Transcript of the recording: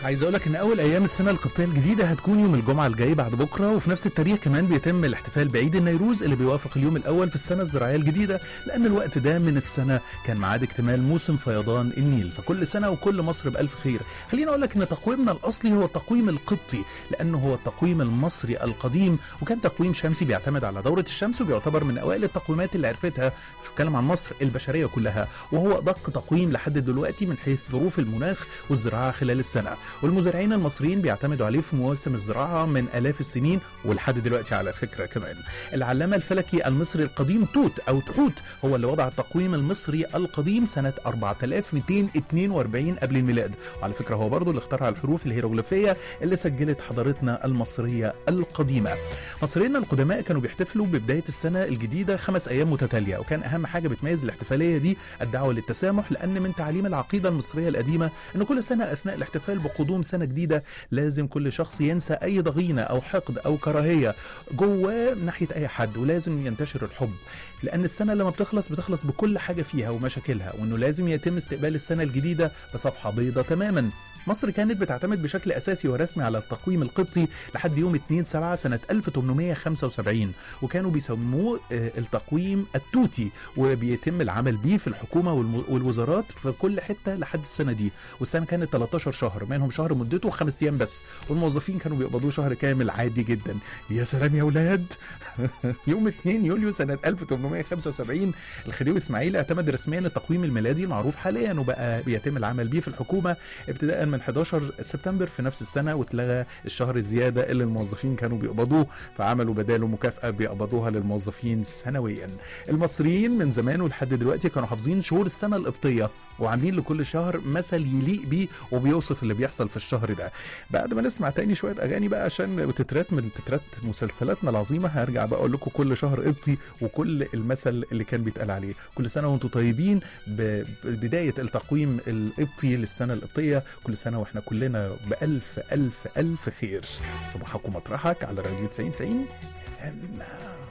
عايز اقول لك ان اول ايام السنه القبطيه الجديده هتكون يوم الجمعه الجاي بعد بكره وفي نفس التاريخ كمان بيتم الاحتفال بعيد النيروز اللي بيوافق اليوم الاول في السنه الزراعيه الجديده لان الوقت ده من السنه كان ميعاد اكتمال موسم فيضان النيل فكل سنه وكل مصر بالف خير خليني اقول لك ان تقويمنا الاصلي هو التقويم القبطي لانه هو التقويم المصري القديم وكان تقويم شمسي بيعتمد على دوره الشمس وبيعتبر من اوائل التقويمات اللي عرفتها مش بتكلم عن مصر البشريه كلها وهو ادق تقويم لحد دلوقتي من حيث ظروف المناخ والزراعه خلال السنه والمزارعين المصريين بيعتمدوا عليه في مواسم الزراعه من الاف السنين ولحد دلوقتي على فكره كمان العلامه الفلكي المصري القديم توت او تحوت هو اللي وضع التقويم المصري القديم سنه 4242 قبل الميلاد وعلى فكره هو برضه اللي اخترع الحروف الهيروغليفيه اللي سجلت حضارتنا المصريه القديمه مصريين القدماء كانوا بيحتفلوا ببدايه السنه الجديده خمس ايام متتاليه وكان اهم حاجه بتميز الاحتفاليه دي الدعوه للتسامح لان من تعاليم العقيده المصريه القديمه ان كل سنه اثناء الاحتفال بقدوم سنه جديده لازم كل شخص ينسى اي ضغينه او حقد او كراهيه جواه ناحيه اي حد ولازم ينتشر الحب لان السنه لما بتخلص بتخلص بكل حاجه فيها ومشاكلها وانه لازم يتم استقبال السنه الجديده بصفحه بيضاء تماما مصر كانت بتعتمد بشكل اساسي ورسمي على التقويم القبطي لحد يوم 2 7 سنه 1875 وكانوا بيسموه آه، التقويم التوتي وبيتم العمل بيه في الحكومه والم- والوزارات في كل حته لحد السنه دي والسنه كانت 13 شهر منهم شهر مدته خمس ايام بس والموظفين كانوا بيقبضوه شهر كامل عادي جدا يا سلام يا اولاد يوم 2 يوليو سنه 1875 الخديوي اسماعيل اعتمد رسميا التقويم الميلادي المعروف حاليا وبقى بيتم العمل بيه في الحكومه ابتداء من 11 سبتمبر في نفس السنه واتلغى الشهر الزياده اللي الموظفين كانوا بيقبضوه فعملوا بداله مكافاه بيقبضوها للموظفين سنويا المصريين من زمان ولحد دلوقتي كانوا حافظين شهور السنه القبطيه وعاملين لكل شهر مثل يليق بيه وبيوصف اللي بيحصل في الشهر ده بعد ما نسمع تاني شويه اغاني بقى عشان تترات من تترات مسلسلاتنا العظيمه هرجع بقى اقول لكم كل شهر قبطي وكل المثل اللي كان بيتقال عليه كل سنه وانتم طيبين ب- ببدايه التقويم القبطي للسنه القبطيه كل سنه واحنا كلنا بالف الف الف خير صباحكم مطرحك على راديو 90 90 FM.